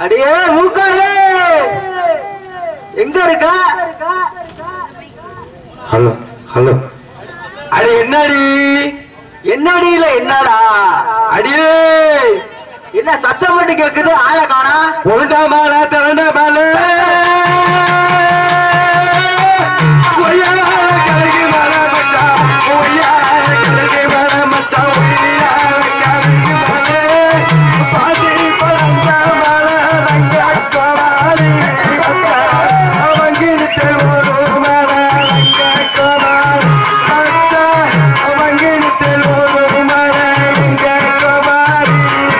அடியே மூக்காலே எங்க இருக்க ஹலோ ஹலோ அடி என்னடி என்னடியில என்னடா அடியே என்ன சத்தம் மட்டும் கேக்குது ஆய காணா ஒழுங்கா மாலை திறந்த மாலை ஒய்யார கலகி மாலை மச்சான் ஒய்யார கலகி மாலை மச்சான் ஒய்யார கலகி மாலை பாதி பழந்த மாலை ரங்க கோமாளி அவங்கிட்டு ஒரு மாலை ரங்க கோமாளி மச்சான் அவங்கிட்டு ஒரு மாலை ரங்க கோமாளி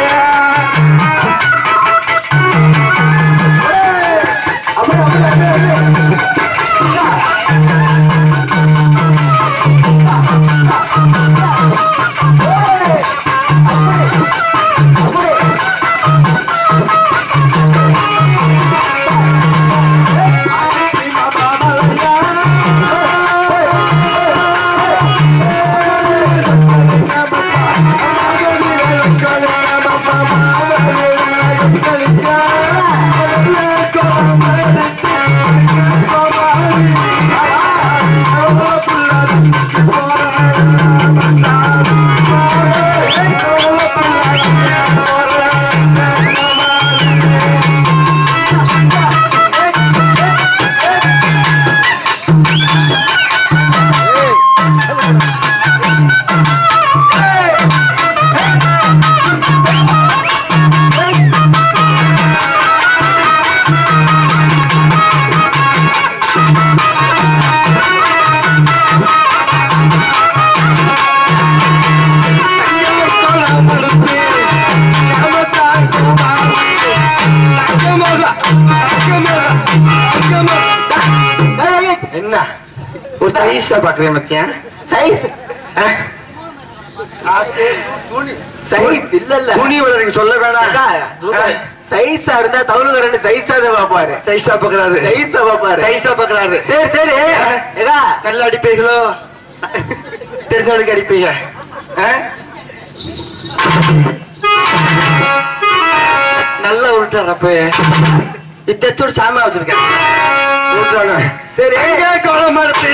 என்ன ஒரு சைஸா பாக்குறேன் மத்தியான் சைஸ் சைஸ் இல்ல இல்ல துணி நீங்க சொல்ல வேணாம் சைஸா இருந்தா தவளுகரண்டு சைஸா தான் பாப்பாரு சைஸா பாக்குறாரு சைஸா பாப்பாரு சைஸா பாக்குறாரு சரி சரி ஏகா நல்லா அடிப்பீங்களோ தெரிஞ்சவனுக்கு அடிப்பீங்க ஆ? நல்லா உருட்டார் அப்ப இத்தோடு சாமா வச்சிருக்கேன் உருட்டான சரி கோலம் மரத்து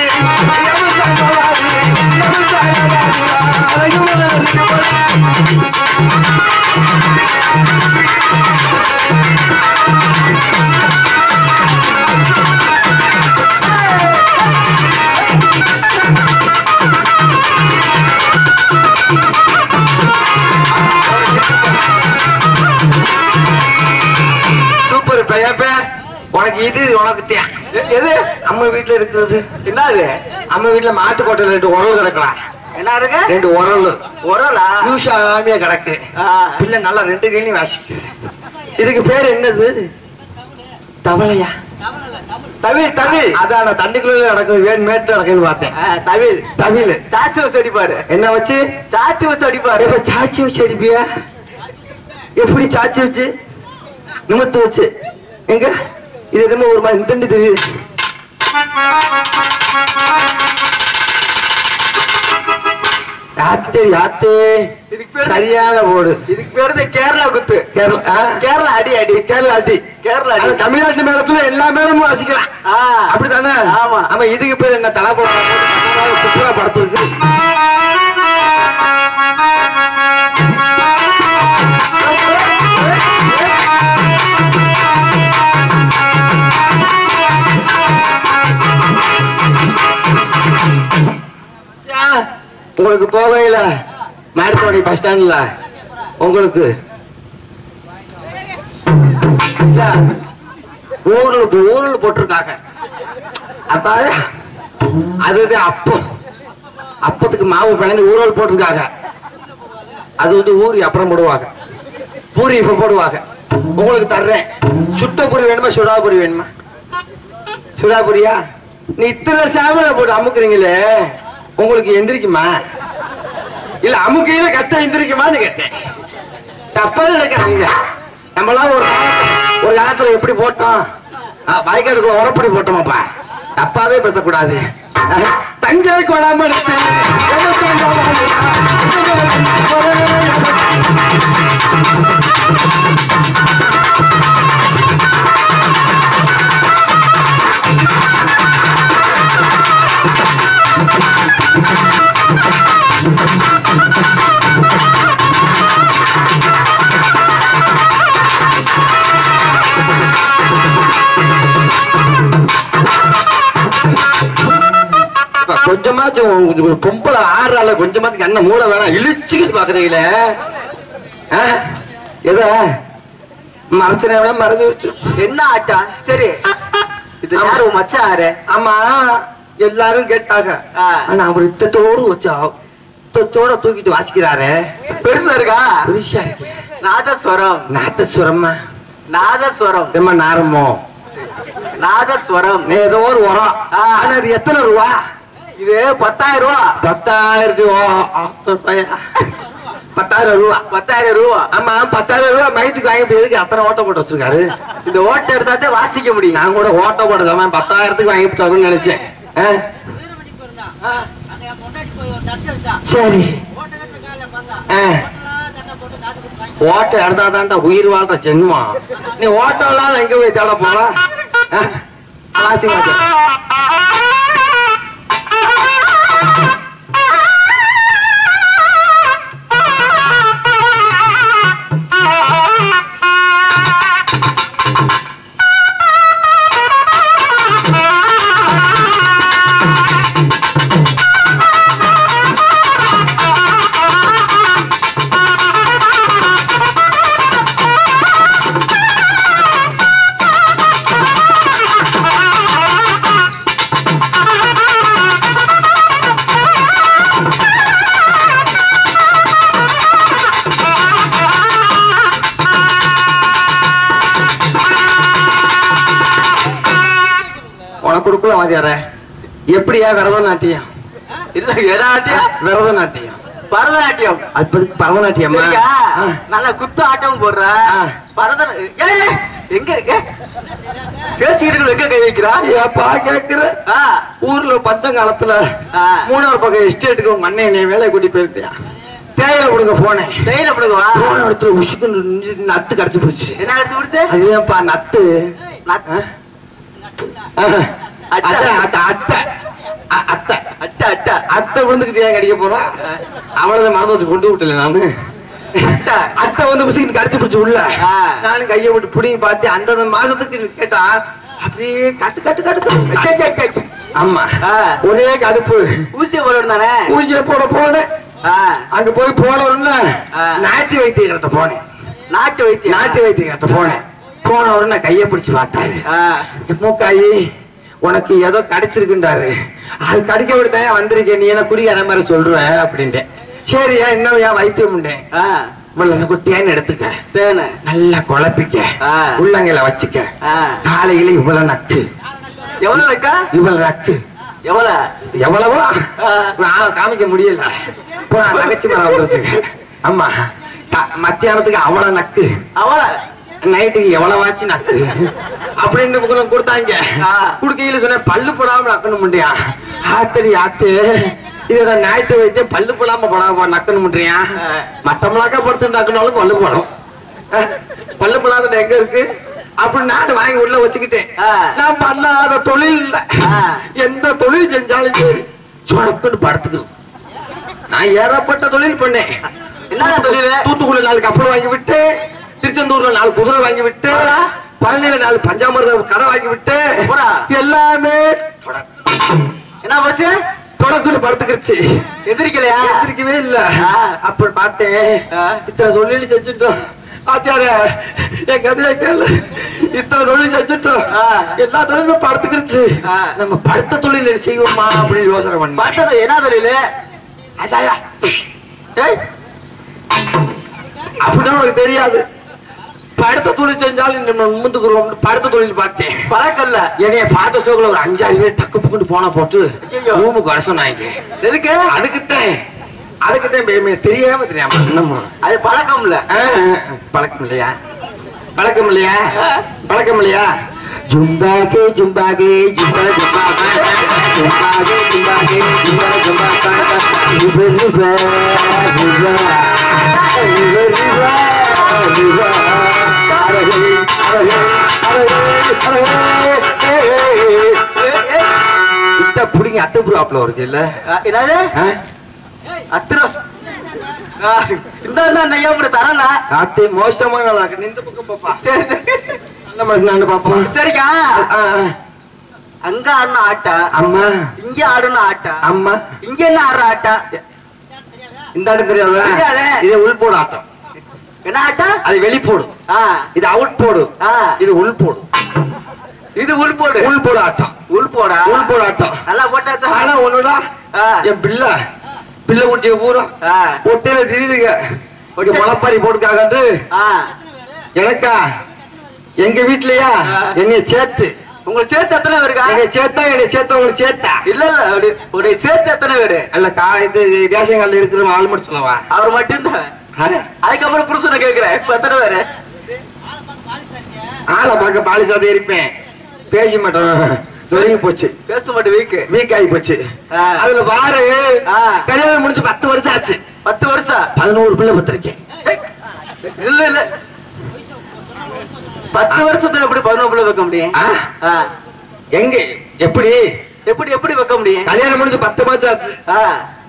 சூப்பர் பையன் உனக்கு இது உனக்கு தே எ- எது நம்ம வீட்டுல இருக்கிறது என்னது நம்ம வீட்டுல மாட்டுக்கோட்டையில ரெண்டு உரல் கிடக்கலாம் என்ன இருக்கு ரெண்டு உரல் உரலா யூஷாமியா கிடக்கு ஆ. பிள்ளை நல்லா ரெண்டு கையிலையும் வாசிக்குது இதுக்கு பேர் என்னது தவளையா தமிழ் தமிழ் அதான் நான் தண்ணிக்குள்ள நடக்குது வேன் மேட்டு நடக்குதுன்னு பார்த்தேன் ஆ, தமிழ் தமிழ் சாச்சி வச்சு அடிப்பாரு என்ன வச்சு சாச்சி வச்சு அடிப்பாரு இப்ப சாச்சி வச்சு அடிப்பியா எப்படி சாச்சி வச்சு நிமித்து வச்சு எங்க இது என்னமோ ஒரு மாதிரி இந்த தெரியுது யாத்தே யாத்தே இதுக்கு பேரு சரியான போடு இதுக்கு பேரு தான் கேரளா குத்து கேரளா ஆ? கேரளா அடி அடி கேரளா அடி கேரளா ஆனா அடி தமிழ்நாட்டு மேலத்துல எல்லா மேலமும் வாசிக்கலாம் ஆ, அப்படித்தானே ஆமா. ஆமா இதுக்கு பேர் என்ன தலா சுற்றுலா படத்துக்கு உங்களுக்கு போவையில மாட்டுப்பாடி பஸ் ஸ்டாண்ட்ல உங்களுக்கு இல்ல, ஊர்ல ஊர்ல போட்டிருக்காங்க அதாவது அது அப்பம் அப்பத்துக்கு மாவு பிணைந்து ஊரல் போட்டிருக்காங்க அது வந்து ஊறி அப்புறம் போடுவாங்க பூரி இப்ப போடுவாங்க உங்களுக்கு தர்றேன் சுட்ட பூரி வேணுமா சுடா பூரி வேணுமா சுடா பூரியா நீ இத்தனை சாமல போட்டு அமுக்குறீங்களே உங்களுக்கு எந்திரிக்குமா இல்ல அமுக்கையில கட்ட எந்திரிக்குமான்னு கேட்டேன் தப்பா நினைக்காதீங்க நம்மளாம் ஒரு காலத்துல- ஒரு காலத்துல எப்படி போட்டோம் வாய்க்காடுக்குள்ள உரப்படி போட்டோமாப்பா தப்பாவே பேசக்கூடாது அஹ், தங்கை கொடாம எடுத்து, எவன் தங்கம் வாங்கினா? கொஞ்சமாச்சும் ஒரு- ஒரு பொம்பளை ஆடுறால கொஞ்சமாச்சும் கண்ணை மூட வேணாம் இழிச்சுக்கிட்டு பாக்குறீங்களே ஆ? ஏதோ மறைச்சின வேணா மறைஞ்சு வச்சு என்ன ஆட்டா சரி இது யாரு உன் மச்சான் யாரு ஆமா எல்லாரும் கேட்டாங்க ஆ. ஆனா அவர் இத்தத்தோடு வச்சா இத்தத்தோட தூக்கிட்டு வாசிக்கிறாரு பெருசா இருக்கா பெருசா இருக்கு நாதஸ்வரம் நாட்டஸ்வரம்மா நாதஸ்வரம் ரொம்ப நாரமோ நாதஸ்வரம் நீ ஏதோ ஒரு உரம் ஆ. ஆனா அது எத்தனை ரூபா இது பத்தாயிரம் ரூபா பத்தாயிரத்தி ஓ- ஆத்த பையன். பத்தாயிரம் ரூபா பத்தாயிரம் ரூபா ஆமா பத்தாயிரம் ரூபா மையத்துக்கு வாங்கி போய் அத்தனை ஓட்ட போட்டு வச்சிருக்காரு இந்த ஓட்டை எடுத்தாத்தே வாசிக்க முடியும் நான் கூட ஓட்ட போடுறதாம பத்தாயிரத்துக்கு வாங்கி போட்டாருன்னு நினைச்சேன் ஆ? சரி ஆ. ஓட்ட எடுத்தா தான்டா உயிர் வாழ்ற ஜென்மம் நீ ஓட்டம் எல்லாம் எங்க போய் தேட போற ஆ? வாசி வாசி. உனக்கு கொடுக்கல வாதியார எப்படியா விரதநாட்டியம் இல்ல எதாட்டியா விரதநாட்டியம் பரதநாட்டியம் அது பத்தி பரதநாட்டியம்மா சரியா ஆ. நல்லா குத்து ஆட்டம் போடுற ஆ. பரத ஏய், ஏய், எங்க எங்க பேசிக்கிட்டு எங்க கை வைக்கிறா ஏப்பா கேக்குற ஆ, ஊர்ல பஞ்சங்காலத்துல ஆ. மூணாவது பக்கம் எஸ்டேட்டுக்கு உங்க அண்ணன் என்னை வேலை கூட்டி போயிருக்கியா தேயிலை கொடுக்க போனேன் ட்ரெயின் அப்படிங்க வா போன இடத்துல உசுக்கு நத்து கடிச்சு போச்சு என்ன எடுத்து முடிச்சு அதுதான்ப்பா நத்து நத்- ஆ? ஆ. அத்தை அத்தை அத்தை அ- அத்தை அட்டா அட்டா அத்தை விழுந்துக்கிட்டு ஏன் கடிக்க போறா அவ்வளவுதான் மறந்து வச்சு கொண்டு விட்டல நானு அட்டா அத்தை வந்து முசுக்கிட்டு கடிச்சு பிடிச்சு உள்ள ஆ. நானும் கையை விட்டு புடிங்கி பார்த்து அந்தந்த மாசத்துக்கு கேட்டா அப்படியே கட்டு கட்டு கட்டு அச்சா, அச்சா, அச்சா, அச்சா. ஆமா ஆ. ஒரே கடுப்பு ஊசிய போல தானே ஊசியை போட போனேன் ஆ, அங்க போய் போனவுடனே ஆ. நாட்டு வைத்தியர்கிட்ட போனேன் நாட்டு வைத்தியம் நாட்டு வைத்தியர்கிட்ட போனேன் போன உடனே கையை பிடிச்சு பார்த்தாரு ஆ, மூக்காயி உனக்கு ஏதோ கிடைச்சிருக்குன்றாரு அது கடிக்க விடுதான் வந்திருக்கேன் நீ என்ன குடிக்காத மாதிரி சொல்ற அப்படின்ட்டேன் சரியா இன்னும் ஏன் வைத்தியம் உண்டேன் ஆ, இவ்வளவு எனக்கு தேன் எடுத்துக்க தேனு நல்லா குழப்பிக்க ஆ. உள்ளங்கையில வச்சுக்க ஆ. காலையில இவ்வளவு நக்கு எவ்வளவு இருக்கா இவ்வளவு நக்கு எவ்வளவு எவ்வளவோ ஆ. நான் காமிக்க முடியல போனா நகைச்சு மேல வந்துருக்கு ஆமா த- மத்தியானத்துக்கு அவ்வளவு நக்கு அவ்வளவு நைட்டுக்கு எவ்வளவாச்சு நக்கு அப்படின்னு கொஞ்சம் கொடுத்தாங்க ஆ. குடுக்கையில சொன்னேன் பல்லு போடாம நக்கணும் முடியா ஆத்தடி ஆத்து இதோட ஞாயிற்று வைத்து பல்லு போடாம போடாம நக்கணும் முடியா ஆ. மட்டமலாக்கா படுத்து நக்கனாலும் பல்லு போடும் அஹ், பல்லு போடாத எங்க இருக்கு அப்படி நான் வாங்கி உள்ள வச்சுக்கிட்டேன் ஆ. நான் பண்ணாத தொழில் இல்ல ஆ. எந்த தொழில் செஞ்சாலும் சரி சொடக்குன்னு படுத்துக்கணும் நான் ஏறப்பட்ட தொழில் பண்ணேன் என்னடா தொழிலு? தூத்துக்குடி நாலு கப்பல் வாங்கி விட்டு திருச்செந்தூர்ல நாலு குதிரை வாங்கி விட்டு போடா. பழனியில நாலு பஞ்சாமிரத கடை வாங்கி விட்டு போடா. எல்லாமே தொட- என்ன போச்சு தொடக்குன்னு படுத்துக்கிருச்சு எதிரிக்கலையா எந்திரிக்கவே இல்ல ஆ. அப்ப பார்த்தேன் ஆ. இத்தனை தொழில் செஞ்சுட்டோம் பாத்தியாரு என் கதையை கேளு இத்தனை தொழில் செஞ்சுட்டோம் ஆ. எல்லா தொழிலுமே படுத்துக்கிருச்சு ஆ. நம்ம படுத்த தொழில் செய்வோமா அப்படின்னு யோசனை பண்ண பட்டது என்ன தொழிலு அதாயா ஏய், அப்படிதான் உனக்கு தெரியாது படுத்த தொழில் செஞ்சாலும் நம்ம முந்துக்குறோம் படுத்த தொழில் பார்த்தேன் பழக்கல்ல என்னைய பார்த்த சோக்குல ஒரு அஞ்சாறு பேர் டக்கு புக்குன்னு போன போட்டு ஐயையோ. ரூமுக்கு வர சொன்னாங்க எதுக்கு அதுக்குத்தான் அதுக்குத்தான் பே- தெரியாம தெரியாம என்னம்மா அது பழக்கம் இல்ல ஆ, ஆ, பழக்கம் இல்லையா பழக்கம் இல்லையா பழக்கம் இல்லையா ஜும்பாகே ஜும்பாகே ஜும்பா ஜும்பா ஜும்பாகே ஜும்பாகே ஜும்பா ஜும்பா ரிவா ரிவா ரிவா ரிவா ரிவா ரிவா அரே அரே அரே அரே இத்த புடிங்க அத்தை ப்ராப்ளம் இருக்கு இல்ல என்னது அத்திரம் ஆ, இந்த நையா அப்புறம் தரல அத்தை மோசமான ஆளாக்கு. நீ இந்த பக்கம் பாப்பா சரி சரி. அந்த மாதிரி நான் பாப்போம் சரிக்கா ஆ, ஆ. அங்க ஆடுன ஆட்டா அம்மா இங்க ஆடுன ஆட்டா அம்மா இங்க என்ன ஆடுற ஆட்டா இந்த ஆட்டம் தெரியாதா தெரியாதே. இது உள் போடு ஆட்டம் என்ன ஆட்டா அது வெளி போடு ஆ இது அவுட் போடு ஆ இது உள் போடு இது உள் போடு உள் போடு ஆட்டம் உள் போடா உள் போடு ஆட்டம் நல்லா போட்டாச்சா ஆனா ஒண்ணுடா ஆ. என் பிள்ளை பிள்ளை குட்டிய பூரா ஆ ஒட்டையில திரியுதுங்க ஒரு முளப்பாரி போட்டுக்காகட்டு ஆ எனக்கா எங்க வீட்லயா ஆ. என்னைய சேர்த்து உங்களுக்கு சேர்த்து எத்தனை பேருக்கா என்னைய சேர்த்தா என்னைய சேர்த்தா உங்களுக்கு சேர்த்தா இல்ல இல்ல அப்படி உடைய சேர்த்து எத்தனை பேரு அல்ல கா இது ரேஷன் கார்டுல இருக்கிற ஆள் மட்டும் சொல்லவா அவர் மட்டும்தான் ஆ. அதுக்கப்புறம் புருஷனை கேக்குறேன் இப்ப எத்தனை பேரு ஆளை பார்க்க பாலிசாதே இருப்பேன் பேச மாட்டோம் தொலைங்கி போச்சு பேச மாட்டேன் வீக்கு வீக் ஆகி போச்சு ஆ. அதுல பாரு ஆ. கல்யாணம் முடிஞ்சு பத்து வருஷம் ஆச்சு பத்து வருஷம் பதினோரு பிள்ளை பத்திருக்கேன் ஏய், இல்ல இல்ல பத்து வருஷத்துல எப்படி பதினொன்று பிள்ளை வைக்க முடியும் ஆ. ஆ. எங்க எப்படி எப்படி எப்படி வைக்க முடியும் கல்யாணம் முடிஞ்சு பத்து மாசம் ஆச்சு ஆ.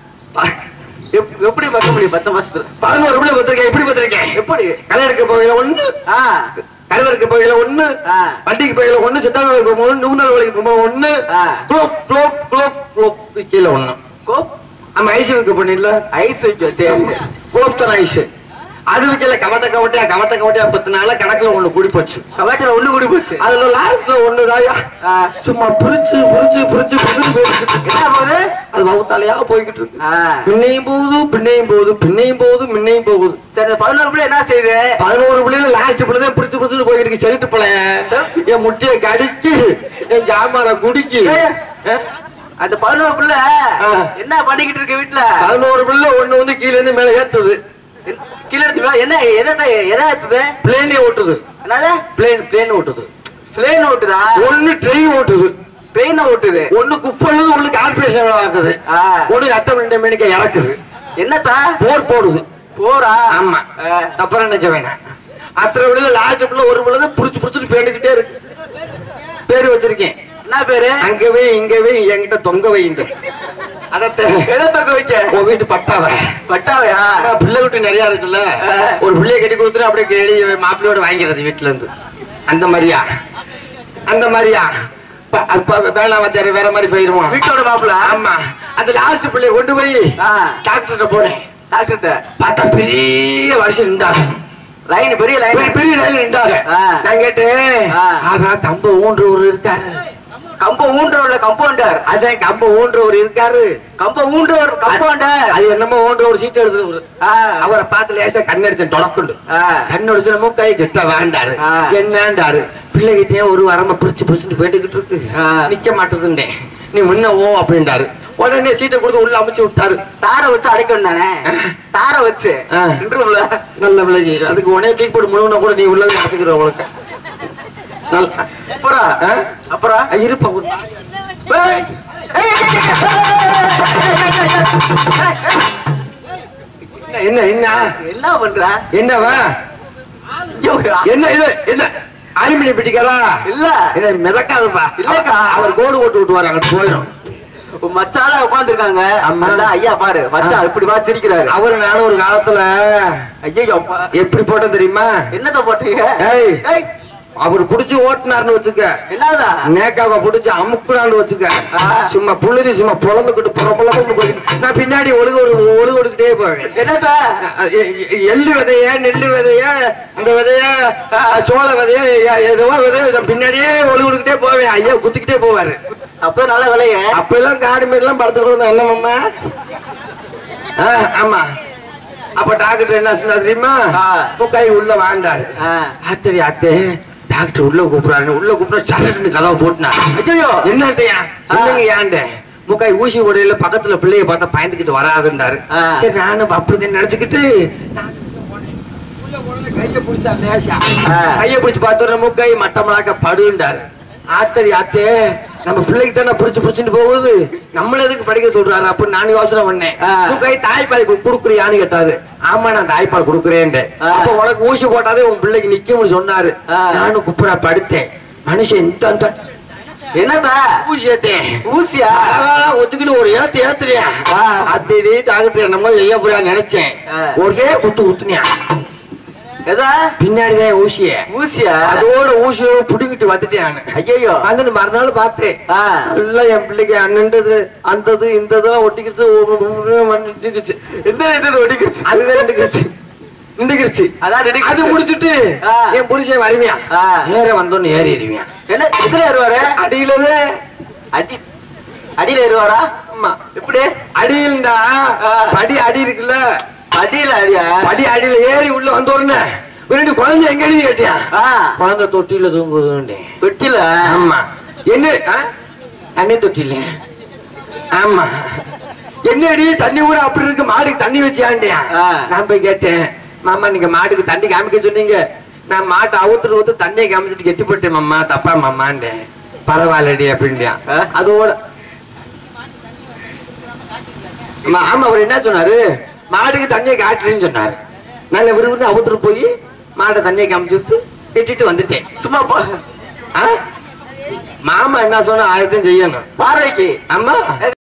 எப்- எப்படி வைக்க முடியும் பத்து மாசத்துல பதினோரு பிள்ளை பத்திருக்கேன் எப்படி பத்திருக்கேன் எப்படி கல்யாணத்துக்கு போகையில ஒண்ணு ஆ கருவருக்கு போகையில ஒண்ணு ஆ. வண்டிக்கு போகையில ஒண்ணு சித்தாங்க போகும்போது நூந்தல் வழிக்கு போகும்போது ஒண்ணு ஆ. குளோப் குளோப் குளோப் குளோப் கீழே ஒண்ணு கோப் நம்ம ஐஸ் வைக்க பண்ணிடல ஐஸ் வைக்க சரி சரி. குளோப் தான் ஐஸ் அது வைக்கல கவட்ட கவட்டையா கவட்ட கவட்டையா பத்து நாளா கணக்குல ஒண்ணு கூடி போச்சு கவாட்டில ஒண்ணு கூடி போச்சு அதுல லாஸ்ட்ல ஒண்ணுதாயா ஆ. சும்மா புரிச்சு புரிச்சு புரிச்சு புரிச்சு போயிட்டு இருக்கு. என்ன போகுது அது வகுத்தாலையா போய்கிட்டு இருக்கு ஆ. பின்னையும் போகுது பின்னையும் போகுது பின்னையும் போகுது முன்னையும் போகுது சரி இந்த பதினோரு பிள்ளை என்ன செய்யுது பதினோரு பிள்ளைல லாஸ்ட் பிள்ளை தான் பிடிச்சு பிடிச்சு போயிட்டு இருக்கு செவிட்டு பிள்ளை என் முட்டைய கடிச்சு என் ஜாமான குடிச்சு ஏய். ஆ? அந்த பதினோரு பிள்ளை ஆ. என்ன பண்ணிக்கிட்டு இருக்கு வீட்டுல பதினோரு பிள்ளை ஒண்ணு வந்து கீழ இருந்து மேல ஏத்துது கீழே எடுத்து மே- என்ன எதை எதை ஏத்துது பிளேனே ஓட்டுது என்னது பிளேன் பிளேன் ஓட்டுது பிளேன் ஓட்டுதா ஒண்ணு ட்ரெயின் ஓட்டுது ட்ரெயின் ஓட்டுது ஒண்ணு குப்பழுது ஒண்ணு கார்பரேஷன் ஆக்குது ஆ. ஒண்ணு ரத்தம் ரெண்டு மணிக்கு இறக்குது என்னத்தா போர் போடுது போரா ஆமா ஆ. அப்புறம் நினைக்க வேணாம் அத்தனை விட லாஸ்ட் பிள்ளை ஒரு பிள்ளை தான் புடிச்சு புடிச்சுட்டு போயிட்டுக்கிட்டே இருக்கு பேரு வச்சிருக்கேன் என்ன பேரு அங்கவே இங்கவே என்கிட்ட தொங்க வைண்டு அதத்த எதை தக்க வைக்க உன் வீட்டு பட்டாவ பட்டாவையா ஆனா, பிள்ளை வீட்டு நிறைய இருக்குல்ல ஆ. ஒரு பிள்ளைய கட்டி கொடுத்துட்டு அப்படியே கேடி மாப்பிள்ளையோட வாங்கிறது வீட்டுல இருந்து அந்த மாதிரியா அந்த மாதிரியா ப- அப்ப வேணாம் வந்தாரு வேற மாதிரி போயிருவோம் வீட்டோட மாப்பிள்ள ஆமா அந்த லாஸ்ட் பிள்ளைய கொண்டு போய் ஆ. டாக்டர்கிட்ட போனேன் டாக்டர்கிட்ட பார்த்தா பெரிய வருஷம் நின்றாங்க லைன் பெரிய பெரிய லைன் பெரிய லைன் நின்றாங்க ஆ. நான் கேட்டேன் ஆ. ஆகா கம்ப ஊன்றவர் இருக்காரு கம்ப ஊன்றவர்ல கம்பவுண்டர் அதான் கம்ப ஊன்றவர் இருக்காரு கம்ப ஊன்றவர் கம்பவுண்டர் அது என்னமோ ஊன்ற ஒரு சீட் எழுதுறவர் ஆ. அவரை பார்த்து லேசா கண்ணடிச்சேன் தொடக்குண்டு ஆ. கண்ணடிச்சு நம்ம கை கிட்ட வேண்டாரு ஆ. என்னண்டாரு பிள்ளைகிட்டே ஒரு வரம பிரிச்சு பிரிச்சுட்டு போயிட்டுக்கிட்டு இருக்கு ஆ. நிக்க மாட்டேதுண்டே நீ முன்ன ஓ அப்படின்றாரு உடனே சீட்டை கொடுத்து உள்ள அமைச்சு விட்டாரு தார வச்சு அடைக்கணும் தானே தார வச்சு ஆ. இன்டர்வியூல நல்ல பிள்ளைக்கு அதுக்கு உடனே டீ போட்டு முழுவனா கூட நீ உள்ளவே நடத்துக்கிற உனக்கு நல்ல அப்புறம் ஆ? அப்புறம் ஆ, இருப்பா ஒரு ஏய். ஏய், ஏய், என்ன, என்ன என்ன என்ன பண்ற என்னவா ஐயோ, என்ன இது என்ன அலுமினிய பெட்டிக்காரா இல்ல என்ன மிதக்காதுப்பா இல்லக்கா. அவர் கோடு போட்டு விட்டுவாரு அங்க போயிடும் உன் மச்சான உட்கார்ந்திருக்காங்க ஆமா. நல்லா, ஐயா பாரு மச்சான் இப்படி பார்த்து சிரிக்கிறாரு அவரு நானும் ஒரு காலத்துல ஐயோ எப்படி போட்டோம் தெரியுமா என்னத்த போட்டீங்க ஏய். ஏய், அவர் புடிச்சு ஓட்டுனாருன்னு வச்சுக்க என்னதா நேக்காவை புடிச்சு அமுக்குனான்னு வச்சுக்க ஆ. சும்மா புழுதி சும்மா புலந்துக்கிட்டு புற புலந்து போயிட்டு நான் பின்னாடி ஒழுகு ஒரு ஒழுகு ஒழுக்கிட்டே போவேன் என்னதா எ- எ- எள்ளு விதைய நெல்லு விதைய அந்த விதைய ஆ, சோள விதைய எ- ஏதோ விதைய நான் பின்னாடியே ஒழுகு ஒழுக்கிட்டே போவேன் ஐயா குத்திக்கிட்டே போவாரு அப்ப நல்ல விலைய அப்ப எல்லாம் காடு மாரிலாம் படுத்து கொடுத்தா என்ன மாமா ஆ, ஆமா அப்ப டாக்டர் என்ன சொன்னா தெரியுமா ஆ. முக்காய் உள்ள வாண்டாரு ஆத்தரி அத்தே டாக்டர் உள்ள கூப்பிடுறாரு உள்ள கூப்பிட சரட்டுன்னு கதவை போட்டுனா ஐயோ என்னட்டையா என்னங்க ஏன்ட முக்காய் ஊசி உடையில பக்கத்துல பிள்ளைய பார்த்தா பயந்துக்கிட்டு வராதுன்றாரு ஆ. சரி நானும் அப்படிதான் நினைச்சுக்கிட்டு கைய பிடிச்சா லேசா ஆ. கைய பிடிச்சு பார்த்தோம் முக்காய் மட்டமலாக்க படுன்றாரு ஆத்தரி ஆத்தே நம்ம பிள்ளைக்கு தானே புடிச்சு புடிச்சுட்டு போகுது நம்மள எதுக்கு படிக்க சொல்றாரு அப்ப நான் யோசனை பண்ணேன் ஆ. முக்காய் தாய்ப்பால் கு- குடுக்குறியான்னு கேட்டாரு ஆமா நான் தாய்ப்பால் குடுக்குறேன் ஆ. அப்ப உனக்கு ஊசி போட்டாதே உன் பிள்ளைக்கு நிக்கும்னு சொன்னாரு ஆ. நானும் குப்புறா படுத்தேன் மனுஷன் இந்த அந்த என்னதா ஊசி ஏத்தேன் ஊசியா அழகா ஒத்துக்கிட்டு ஒரு ஏத்து ஏத்துறியா ஆ. அத்தடி டாக்டர் என்னமோ செய்ய போறியா நினைச்சேன் ஆ. ஒரே குத்து குத்துனியா எதா பின்னாடிதான் ஊசிய ஊசியா அதோட ஊசியை புடுங்கிட்டு வந்துட்டேன் நானு. ஐயோ வந்துட்டு மறுநாள் பார்த்தேன் ஆ நல்லா என் பிள்ளைக்கு அண்ணன்றது அந்தது இந்த இதெல்லாம் ஒட்டிக்கிச்சு நின்றுச்சு என்ன இது ஒடிக்கிச்சு அதுதான் நின்றுக்கிச்சு நின்றுக்கிச்சு அதான் நின்னுக்கிச்சு. அது முடிச்சுட்டு ஆ. என் புருஷன் வருவியான் ஆ. ஏற வந்தோன்னு ஏறி இருவியான் என்ன இதுல ஏறுவாரு அடியிலது அடி அடியில ஏறுவாரா ஆமா எப்படி அடியில்டா ஆ. படி அடி இருக்குல்ல அடியில அடியா படி அடியில ஏறி உள்ள வந்த உடனே ரெண்டு குழந்தை எங்கடி கேட்டியா ஆ குழந்தை தொட்டில தூங்குதுன்னு தொட்டில ஆமா என்ன ஆ? தண்ணி தொட்டில ஆமா என்னடி தண்ணி கூட அப்படி இருக்கு மாடுக்கு தண்ணி வச்சியாண்டியா ஆ. நான் போய் கேட்டேன் மாமா நீங்க மாட்டுக்கு தண்ணி காமிக்க சொன்னீங்க நான் மாட்டை அவுத்துட்டு ஊத்து தண்ணியை காமிச்சிட்டு கெட்டி போட்டேன் மாமா தப்பா மாமாண்டேன் பரவாயில்லடி அப்படின்டியா ஆ. அதோட ஆமா, ஆமா அவர் என்ன சொன்னாரு மாடுக்கு தண்ணியை காட்டுறேன்னு சொன்னாரு நாங்க விரும்பி அவுத்துட்டு போய் மாட்டை தண்ணியை காமிச்சுட்டு கெட்டிட்டு வந்துட்டேன் சும்மா போ ஆ? மாமா என்ன சொன்னா ஆயிரத்தையும் செய்யணும் பார்வைக்கு அம்மா